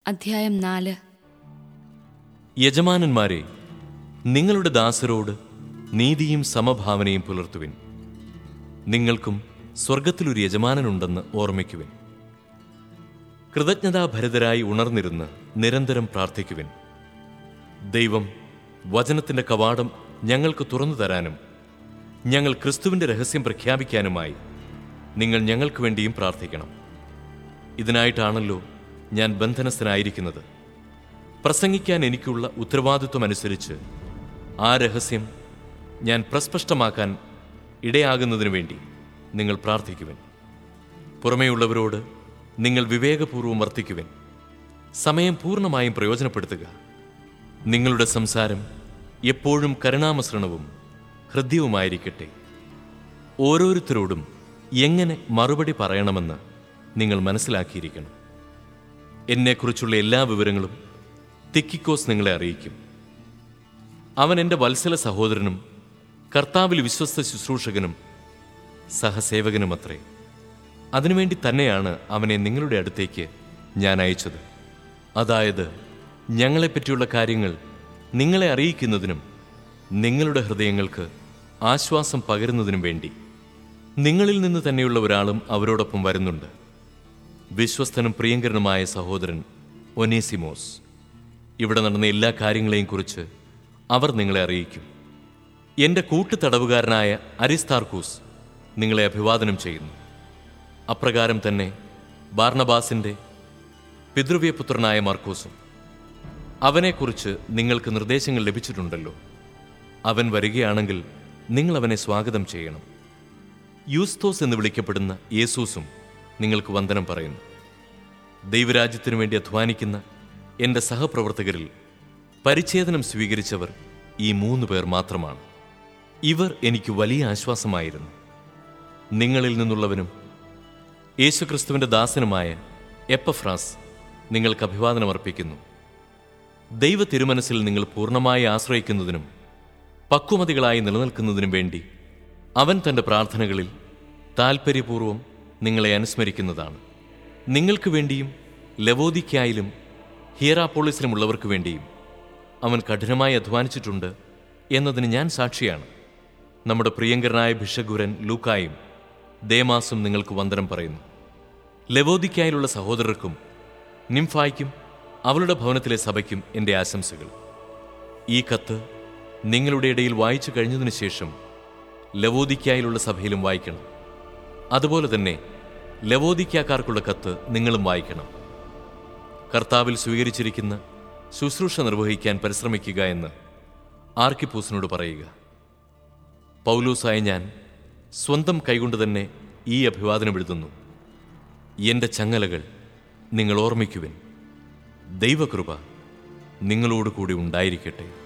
അധ്യായം നാല് യജമാനന്മാരെ നിങ്ങളുടെ ദാസരോട് നീതിയും സമഭാവനയും പുലർത്തുവിൻ നിങ്ങൾക്കും സ്വർഗത്തിലൊരു യജമാനനുണ്ടെന്ന് ഓർമ്മിക്കുവിൻ കൃതജ്ഞതാഭരിതരായി ഉണർന്നിരുന്ന് നിരന്തരം പ്രാർത്ഥിക്കുവിൻ ദൈവം വചനത്തിന്റെ കവാടം ഞങ്ങൾക്ക് തുറന്നു തരാനും ഞങ്ങൾ ക്രിസ്തുവിന്റെ രഹസ്യം പ്രഖ്യാപിക്കാനുമായി നിങ്ങൾ ഞങ്ങൾക്ക് വേണ്ടിയും പ്രാർത്ഥിക്കണം ഇതിനായിട്ടാണല്ലോ ഞാൻ ബന്ധനസ്ഥനായിരിക്കുന്നത് പ്രസംഗിക്കാൻ എനിക്കുള്ള ഉത്തരവാദിത്വമനുസരിച്ച് ആ രഹസ്യം ഞാൻ പ്രസ്പഷ്ടമാക്കാൻ ഇടയാകുന്നതിനു വേണ്ടി നിങ്ങൾ പ്രാർത്ഥിക്കുവിൻ പുറമേയുള്ളവരോട് നിങ്ങൾ വിവേകപൂർവ്വം വർത്തിക്കുവിൻ സമയം പൂർണ്ണമായും പ്രയോജനപ്പെടുത്തുക നിങ്ങളുടെ സംസാരം എപ്പോഴും കരുണാമസൃണവും ഹൃദ്യവുമായിരിക്കട്ടെ ഓരോരുത്തരോടും എങ്ങനെ മറുപടി പറയണമെന്ന് നിങ്ങൾ മനസ്സിലാക്കിയിരിക്കണം എന്നെക്കുറിച്ചുള്ള എല്ലാ വിവരങ്ങളും തിക്കിക്കോസ് നിങ്ങളെ അറിയിക്കും അവൻ എൻ്റെ വത്സല സഹോദരനും കർത്താവിൽ വിശ്വസ്ത ശുശ്രൂഷകനും സഹസേവകനുമത്രേ അതിനുവേണ്ടി തന്നെയാണ് അവനെ നിങ്ങളുടെ അടുത്തേക്ക് ഞാൻ അയച്ചത് അതായത് ഞങ്ങളെപ്പറ്റിയുള്ള കാര്യങ്ങൾ നിങ്ങളെ അറിയിക്കുന്നതിനും നിങ്ങളുടെ ഹൃദയങ്ങൾക്ക് ആശ്വാസം പകരുന്നതിനും വേണ്ടി നിങ്ങളിൽ നിന്ന് തന്നെയുള്ള ഒരാളും അവരോടൊപ്പം വരുന്നുണ്ട് വിശ്വസ്തനും പ്രിയങ്കരനുമായ സഹോദരൻ ഒനേസിമോസ് ഇവിടെ നടന്ന എല്ലാ കാര്യങ്ങളെയും കുറിച്ച് അവർ നിങ്ങളെ അറിയിക്കും എൻ്റെ കൂട്ടുതടവുകാരനായ അരിസ്താർക്കൂസ് നിങ്ങളെ അഭിവാദനം ചെയ്യുന്നു അപ്രകാരം തന്നെ ബാർണബാസിൻ്റെ പിതൃവ്യപുത്രനായ മാർക്കോസും അവനെക്കുറിച്ച് നിങ്ങൾക്ക് നിർദ്ദേശങ്ങൾ ലഭിച്ചിട്ടുണ്ടല്ലോ അവൻ വരികയാണെങ്കിൽ നിങ്ങൾ അവനെ സ്വാഗതം ചെയ്യണം യൂസ്തോസ് എന്ന് വിളിക്കപ്പെടുന്ന യേസൂസും നിങ്ങൾക്ക് വന്ദനം പറയുന്നു ദൈവരാജ്യത്തിനു വേണ്ടി അധ്വാനിക്കുന്ന എൻ്റെ സഹപ്രവർത്തകരിൽ പരിച്ഛേദനം സ്വീകരിച്ചവർ ഈ മൂന്ന് പേർ മാത്രമാണ് ഇവർ എനിക്ക് വലിയ ആശ്വാസമായിരുന്നു നിങ്ങളിൽ നിന്നുള്ളവനും യേശുക്രിസ്തുവിൻ്റെ ദാസനുമായ എപ്പഫ്രാസ് നിങ്ങൾക്ക് അഭിവാദനം അർപ്പിക്കുന്നു ദൈവ തിരുമനസ്സിൽ നിങ്ങൾ പൂർണ്ണമായി ആശ്രയിക്കുന്നതിനും പക്വമതികളായി നിലനിൽക്കുന്നതിനും വേണ്ടി അവൻ തൻ്റെ പ്രാർത്ഥനകളിൽ താൽപ്പര്യപൂർവ്വം നിങ്ങളെ അനുസ്മരിക്കുന്നതാണ് നിങ്ങൾക്ക് വേണ്ടിയും ലവോദിക്കായാലും ഹിയറാപോളിസിലുമുള്ളവർക്ക് വേണ്ടിയും അവൻ കഠിനമായി അധ്വാനിച്ചിട്ടുണ്ട് എന്നതിന് ഞാൻ സാക്ഷിയാണ് നമ്മുടെ പ്രിയങ്കരനായ ഭിഷഗുരൻ ലൂക്കായും ദേമാസും നിങ്ങൾക്ക് വന്ദനം പറയുന്നു ലവോദിക്കായിലുള്ള സഹോദരർക്കും നിംഫായ്ക്കും അവളുടെ ഭവനത്തിലെ സഭയ്ക്കും എൻ്റെ ആശംസകൾ ഈ കത്ത് നിങ്ങളുടെ ഇടയിൽ വായിച്ചു കഴിഞ്ഞതിനു ശേഷം ലവോദിക്കായിലുള്ള സഭയിലും വായിക്കണം അതുപോലെ തന്നെ ലവോദിക്കാക്കാർക്കുള്ള കത്ത് നിങ്ങളും വായിക്കണം കർത്താവിൽ സ്വീകരിച്ചിരിക്കുന്ന ശുശ്രൂഷ നിർവഹിക്കാൻ പരിശ്രമിക്കുക എന്ന് ആർക്കിപ്പൂസിനോട് പറയുക പൗലൂസായ ഞാൻ സ്വന്തം കൈകൊണ്ട് തന്നെ ഈ അഭിവാദനം എഴുതുന്നു എൻ്റെ ചങ്ങലകൾ നിങ്ങൾ ഓർമ്മിക്കുവിൻ ദൈവകൃപ നിങ്ങളോട് കൂടി ഉണ്ടായിരിക്കട്ടെ